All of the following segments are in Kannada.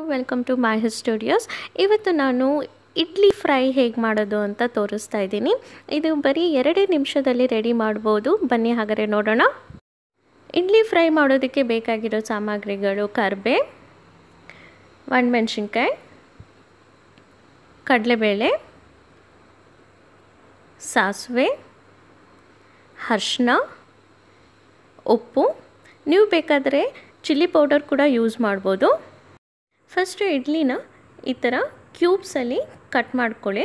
ವೆಲ್ಕಮ್ ಟು ಮೈ ಸ್ಟುಡಿಯೋಸ್ ಇವತ್ತು ನಾನು ಇಡ್ಲಿ ಫ್ರೈ ಹೇಗೆ ಮಾಡೋದು ಅಂತ ತೋರಿಸ್ತಾ ಇದ್ದೀನಿ ಇದು ಬರೀ ಎರಡೇ ನಿಮಿಷದಲ್ಲಿ ರೆಡಿ ಮಾಡ್ಬೋದು ಬನ್ನಿ ಹಾಗಾದರೆ ನೋಡೋಣ ಇಡ್ಲಿ ಫ್ರೈ ಮಾಡೋದಕ್ಕೆ ಬೇಕಾಗಿರೋ ಸಾಮಗ್ರಿಗಳು ಕರ್ಬೆ ಒಣಮೆಣ್ಸಿನ್ಕಾಯಿ ಕಡಲೆಬೇಳೆ ಸಾಸಿವೆ ಅರ್ಶಿನ ಉಪ್ಪು ನೀವು ಬೇಕಾದರೆ ಚಿಲ್ಲಿ ಪೌಡರ್ ಕೂಡ ಯೂಸ್ ಮಾಡ್ಬೋದು ಫಸ್ಟು ಇಡ್ಲಿನ ಈ ಥರ ಕ್ಯೂಬ್ಸಲ್ಲಿ ಕಟ್ ಮಾಡ್ಕೊಳ್ಳಿ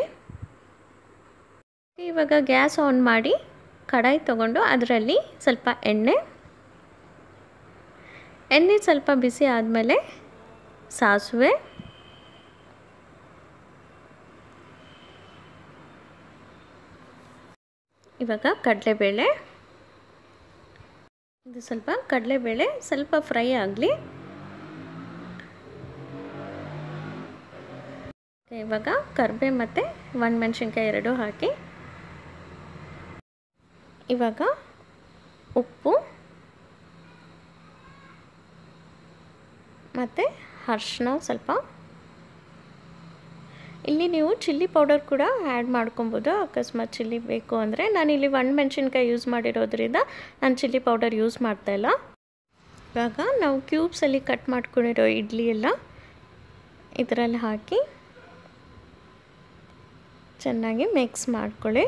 ಇವಾಗ ಗ್ಯಾಸ್ ಆನ್ ಮಾಡಿ ಕಡಾಯಿ ತೊಗೊಂಡು ಅದರಲ್ಲಿ ಸ್ವಲ್ಪ ಎಣ್ಣೆ ಎಣ್ಣೆ ಸ್ವಲ್ಪ ಬಿಸಿ ಆದಮೇಲೆ ಸಾಸಿವೆ ಇವಾಗ ಕಡಲೆಬೇಳೆ ಇದು ಸ್ವಲ್ಪ ಕಡಲೆಬೇಳೆ ಸ್ವಲ್ಪ ಫ್ರೈ ಆಗಲಿ ಇವಾಗ ಕರ್ಬೇ ಮತ್ತು ಒಣಮೆಣ್ಸಿನ್ಕಾಯಿ ಎರಡು ಹಾಕಿ ಇವಾಗ ಉಪ್ಪು ಮತ್ತು ಅರ್ಶಿನ ಸ್ವಲ್ಪ ಇಲ್ಲಿ ನೀವು ಚಿಲ್ಲಿ ಪೌಡರ್ ಕೂಡ ಆ್ಯಡ್ ಮಾಡ್ಕೊಬೋದು ಅಕಸ್ಮಾತ್ ಚಿಲ್ಲಿ ಬೇಕು ಅಂದರೆ ನಾನಿಲ್ಲಿ ಒಣಮೆಣ್ಸಿನ್ಕಾಯಿ ಯೂಸ್ ಮಾಡಿರೋದ್ರಿಂದ ನಾನು ಚಿಲ್ಲಿ ಪೌಡರ್ ಯೂಸ್ ಮಾಡ್ತಾಯಿಲ್ಲ ಇವಾಗ ನಾವು ಕ್ಯೂಬ್ಸಲ್ಲಿ ಕಟ್ ಮಾಡ್ಕೊಂಡಿರೋ ಇಡ್ಲಿ ಎಲ್ಲ ಇದರಲ್ಲಿ ಹಾಕಿ ಚೆನ್ನಾಗಿ ಮಿಕ್ಸ್ ಮಾಡ್ಕೊಳ್ಳಿ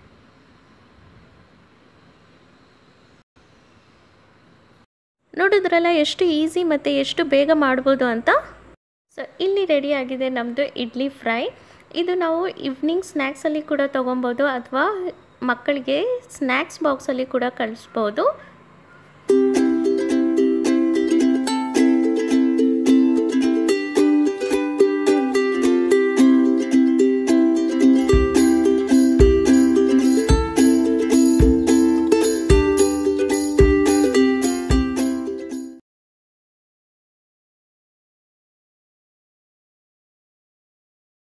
ನೋಡಿದ್ರಲ್ಲ ಎಷ್ಟು ಈಸಿ ಮತ್ತು ಎಷ್ಟು ಬೇಗ ಮಾಡ್ಬೋದು ಅಂತ ಸೊ ಇಲ್ಲಿ ರೆಡಿಯಾಗಿದೆ ನಮ್ಮದು ಇಡ್ಲಿ ಫ್ರೈ ಇದು ನಾವು ಈವ್ನಿಂಗ್ ಸ್ನ್ಯಾಕ್ಸಲ್ಲಿ ಕೂಡ ತೊಗೊಬೋದು ಅಥವಾ ಮಕ್ಕಳಿಗೆ ಸ್ನ್ಯಾಕ್ಸ್ ಬಾಕ್ಸಲ್ಲಿ ಕೂಡ ಕಳಿಸ್ಬೋದು